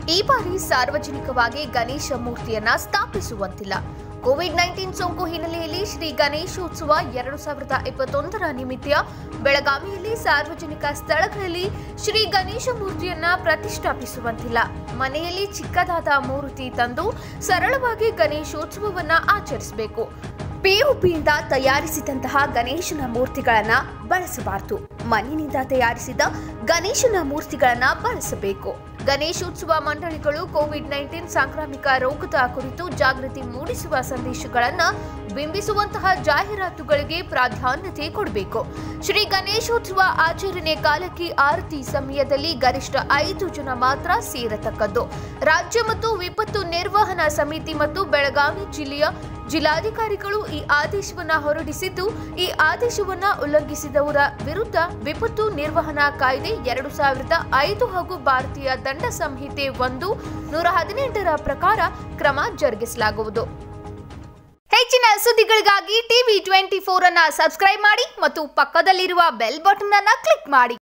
ಈ ಬಾರಿ ಸಾರ್ವಜನಿಕವಾಗಿ ಗಣೇಶ ಮೂರ್ತಿಯನ್ನ ಸ್ಥಾಪಿಸುವಂತಿಲ್ಲ ಕೋವಿಡ್ ನೈನ್ಟೀನ್ ಸೋಂಕು ಹಿನ್ನೆಲೆಯಲ್ಲಿ ಶ್ರೀ ಗಣೇಶೋತ್ಸವ ಎರಡು ಸಾವಿರದ ಇಪ್ಪತ್ತೊಂದರ ನಿಮಿತ್ತ ಬೆಳಗಾವಿಯಲ್ಲಿ ಸಾರ್ವಜನಿಕ ಸ್ಥಳಗಳಲ್ಲಿ ಶ್ರೀ ಗಣೇಶ ಮೂರ್ತಿಯನ್ನ ಪ್ರತಿಷ್ಠಾಪಿಸುವಂತಿಲ್ಲ ಮನೆಯಲ್ಲಿ ಚಿಕ್ಕದಾದ ಮೂರ್ತಿ ತಂದು ಸರಳವಾಗಿ ಗಣೇಶೋತ್ಸವವನ್ನ ಆಚರಿಸಬೇಕು ಪಿಒಪಿಯಿಂದ ತಯಾರಿಸಿದಂತಹ ಗಣೇಶನ ಮೂರ್ತಿಗಳನ್ನ ಬಳಸಬಾರದು ಮಣ್ಣಿನಿಂದ ತಯಾರಿಸಿದ ಗಣೇಶನ ಮೂರ್ತಿಗಳನ್ನ ಬಳಸಬೇಕು ಗಣೇಶೋತ್ಸವ ಮಂಡಳಿಗಳು ಕೋವಿಡ್ ನೈನ್ಟೀನ್ ಸಾಂಕ್ರಾಮಿಕ ರೋಗದ ಕುರಿತು ಜಾಗೃತಿ ಮೂಡಿಸುವ ಸಂದೇಶಗಳನ್ನ ಬಿಂಬಿಸುವಂತಹ ಜಾಹೀರಾತುಗಳಿಗೆ ಪ್ರಾಧಾನ್ಯತೆ ಕೊಡಬೇಕು ಶ್ರೀ ಗಣೇಶೋತ್ಸವ ಆಚರಣೆ ಕಾಲಕ್ಕೆ ಆರತಿ ಸಮಯದಲ್ಲಿ ಗರಿಷ್ಠ ಐದು ಜನ ಮಾತ್ರ ಸೇರತಕ್ಕದ್ದು ರಾಜ್ಯ ಮತ್ತು ವಿಪತ್ತು ನಿರ್ವಹಣಾ ಸಮಿತಿ ಮತ್ತು ಬೆಳಗಾವಿ ಜಿಲ್ಲೆಯ ಜಿಲ್ಲಾಧಿಕಾರಿಗಳು ಈ ಆದೇಶವನ್ನ ಹೊರಡಿಸಿದ್ದು ಈ ಆದೇಶವನ್ನ ಉಲ್ಲಂಘಿಸಿದವರ ವಿರುದ್ಧ ವಿಪತ್ತು ನಿರ್ವಹಣಾ ಕಾಯ್ದೆ ಎರಡು ಸಾವಿರದ ಐದು ಹಾಗೂ ಭಾರತೀಯ ದಂಡ ಸಂಹಿತೆ ಒಂದು ನೂರ ಹದಿನೆಂಟರ ಪ್ರಕಾರ ಕ್ರಮ ಜರುಗಿಸಲಾಗುವುದು ಹೆಚ್ಚಿನ ಸುದ್ದಿಗಳಿಗಾಗಿ ಟಿವಿ ಟ್ವೆಂಟಿ ಫೋರ್ ಅನ್ನ ಸಬ್ಸ್ಕ್ರೈಬ್ ಮಾಡಿ ಮತ್ತು ಪಕ್ಕದಲ್ಲಿರುವ ಬೆಲ್ ಬಟನ್ ಅನ್ನ ಕ್ಲಿಕ್ ಮಾಡಿ